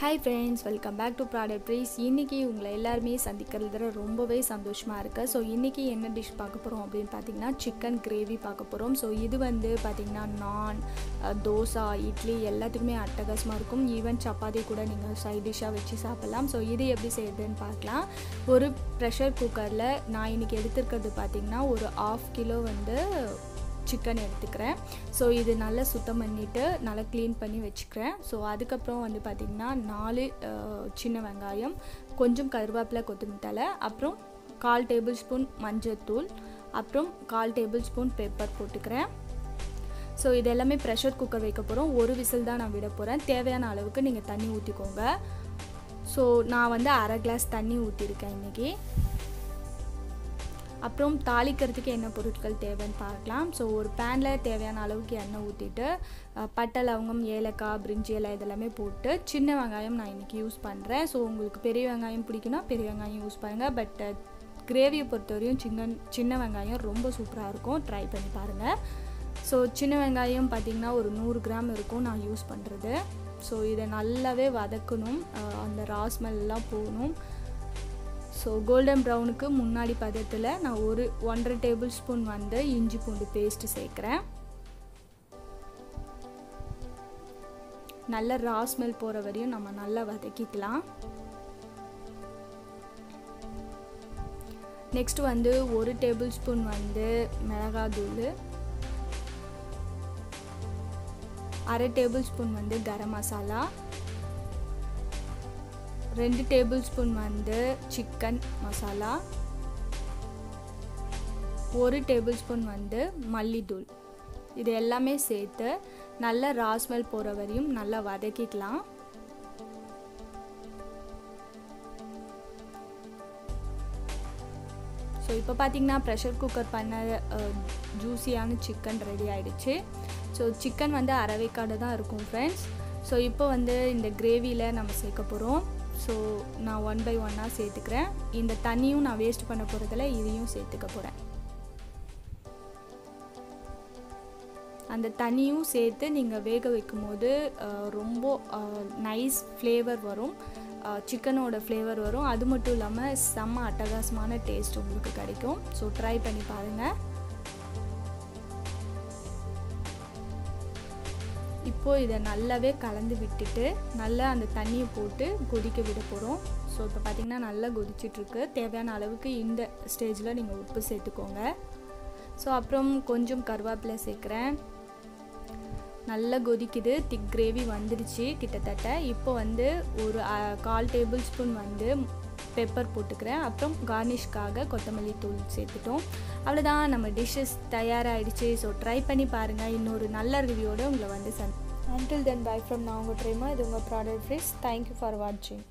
hi friends welcome back to product price இன்றைக்கி உங்களை எல்லாருமே சந்திக்கிறதுல ரொம்பவே சந்தோஷமாக இருக்குது ஸோ இன்றைக்கி என்ன டிஷ் பார்க்க போகிறோம் அப்படின்னு பார்த்தீங்கன்னா சிக்கன் கிரேவி பார்க்க போகிறோம் ஸோ இது வந்து பார்த்திங்கன்னா நான் அஹ், தோசை இட்லி எல்லாத்துக்குமே அட்டகாசமாக இருக்கும் ஈவன் சப்பாத்தி கூட நீங்கள் சைட் டிஷ்ஷாக வச்சு சாப்பிட்லாம் ஸோ இது எப்படி செய்யுதுன்னு பார்க்கலாம் ஒரு ப்ரெஷர் குக்கரில் நான் இன்றைக்கி எடுத்துருக்கிறது பார்த்திங்கன்னா ஒரு ஆஃப் கிலோ வந்து சிக்கன் எடுத்துக்கிறேன் ஸோ இது நல்லா சுத்தம் பண்ணிவிட்டு நல்லா க்ளீன் பண்ணி வச்சுக்கிறேன் ஸோ அதுக்கப்புறம் வந்து பார்த்திங்கன்னா நாலு அஹ், சின்ன வெங்காயம் கொஞ்சம் கருவேப்பிலை கொத்தமல்லி அப்புறம் கால் டேபிள் ஸ்பூன் மஞ்சள்தூள் அப்புறம் கால் டேபிள் ஸ்பூன் பெப்பர் போட்டுக்கிறேன் ஸோ இது எல்லாமே ப்ரெஷர் குக்கர் வைக்க போகிறோம் ஒரு விசில் தான் நான் விட போகிறேன் தேவையான அளவுக்கு நீங்கள் தண்ணி ஊற்றிக்கோங்க ஸோ நான் வந்து அரை கிளாஸ் தண்ணி ஊற்றிருக்கேன் இன்றைக்கி அப்புறம் தாளிக்கிறதுக்கு என்ன பொருட்கள் தேவைன்னு பார்க்கலாம் ஸோ ஒரு பேனில் தேவையான அளவுக்கு எண்ணெய் ஊற்றிட்டு அஹ், பட்டை லவங்கம் ஏலக்காய் பிரிஞ்சி இலை இதெல்லாமே போட்டு சின்ன வெங்காயம் நான் இன்றைக்கி யூஸ் பண்ணுறேன் ஸோ உங்களுக்கு பெரிய வெங்காயம் பிடிக்குன்னா பெரிய வெங்காயம் யூஸ் பண்ணுங்கள் பட் கிரேவியை பொறுத்தவரையும் சின்ன சின்ன வெங்காயம் ரொம்ப சூப்பராக இருக்கும் ட்ரை பண்ணி பாருங்கள் ஸோ சின்ன வெங்காயம் பார்த்திங்கன்னா ஒரு நூறு கிராம் இருக்கும் நான் யூஸ் பண்ணுறது ஸோ இதை நல்லாவே வதக்கணும் அஹ், அந்த ராஸ்மெல்லாம் போகணும் ஸோ கோல்டன் ப்ரௌனுக்கு முன்னாடி பதத்தில் நான் ஒரு ஒன்றரை டேபிள் ஸ்பூன் வந்து இஞ்சி பூண்டு பேஸ்ட்டு சேர்க்குறேன் நல்ல ரா ஸ்மெல் போகிற வரையும் நம்ம நல்லா வதக்கிக்கலாம் நெக்ஸ்ட் வந்து ஒரு டேபிள் ஸ்பூன் வந்து மிளகாத்தூள் அரை டேபிள் ஸ்பூன் வந்து கரம் மசாலா ரெண்டு டேபிள் ஸ்பூன் வந்து சிக்கன் மசாலா ஒரு டேபிள் ஸ்பூன் வந்து மல்லித்தூள் இது எல்லாமே சேர்த்து நல்லா ராஸ்மெல் போகிற வரையும் நல்லா வதக்கிக்கலாம் ஸோ இப்போ பார்த்தீங்கன்னா ப்ரெஷர் குக்கர் பண்ண ஜூஸியான சிக்கன் ரெடி ஆயிடுச்சு ஸோ சிக்கன் வந்து அரவைக்காடு தான் இருக்கும் ஃப்ரெண்ட்ஸ் ஸோ இப்போ வந்து இந்த கிரேவியில் நம்ம சேர்க்க போகிறோம் ஸோ நான் ஒன் பை ஒன்னாக சேர்த்துக்கிறேன் இந்த தண்ணியும் நான் வேஸ்ட் பண்ண போகிறதில்ல இதையும் சேர்த்துக்க போகிறேன் அந்த தண்ணியும் சேர்த்து நீங்கள் வேக வைக்கும் போது அஹ், ரொம்ப நைஸ் ஃப்ளேவர் வரும் சிக்கனோட ஃப்ளேவர் வரும் அது மட்டும் இல்லாமல் செம்ம அட்டகாசமான டேஸ்ட் உங்களுக்கு கிடைக்கும் ஸோ ட்ரை பண்ணி பாருங்கள் இப்போ இதை நல்லாவே கலந்து விட்டுட்டு நல்லா அந்த தண்ணியை போட்டு கொதிக்க விட போகிறோம் ஸோ இப்போ பார்த்தீங்கன்னா நல்லா கொதிச்சிட்ருக்கு தேவையான அளவுக்கு இந்த ஸ்டேஜில் நீங்கள் உப்பு சேர்த்துக்கோங்க ஸோ அப்புறம் கொஞ்சம் கருவேப்பிலை சேர்க்குறேன் நல்லா கொதிக்குது திக் கிரேவி வந்துடுச்சு கிட்டத்தட்ட இப்போ வந்து ஒரு அஹ், கால் டேபிள் ஸ்பூன் வந்து பெப்பர் போட்டுக்கிறேன் அப்புறம் கார்னிஷ்காக கொத்தமல்லி தூள் சேர்த்துட்டோம் அவ்வளோதான் நம்ம டிஷ்ஷஸ் தயாராகிடுச்சு ஸோ ட்ரை பண்ணி பாருங்கள் இன்னொரு நல்ல ரிவ்யூவோட உங்களை வந்து சந் அன்டில் தென் பை ஃப்ரம் நான் உங்கள் ட்ரைமா இது உங்கள் ப்ராடக்ட் ஃப்ரெஸ் தேங்க்யூ ஃபார் வாட்சிங்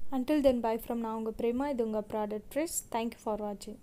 அன்டில் தென் பை ஃப்ரம் நான் உங்கள் பிரேமா இது உங்கள் ப்ராடக்ட் ட்ரெஸ் தேங்க்யூ ஃபார் வாட்சிங்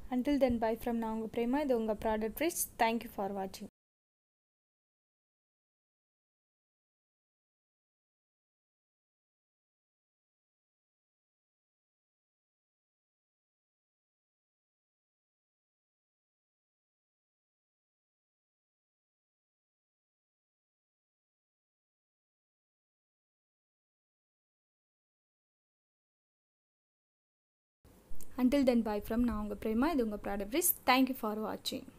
அன்டில் தென் பை ஃப்ரம் நான் உங்கள் பிரேமா இது உங்கள் ப்ராடக்ட் ப்ரைஸ் தேங்க்யூ ஃபார் வாட்சிங் அன்டில் தென் பை ஃப்ரம் நான் உங்கள் பிரேமா இது உங்கள் ப்ராடக்ட் ப்ரைஸ் தேங்க்யூ ஃபார் வாட்சிங்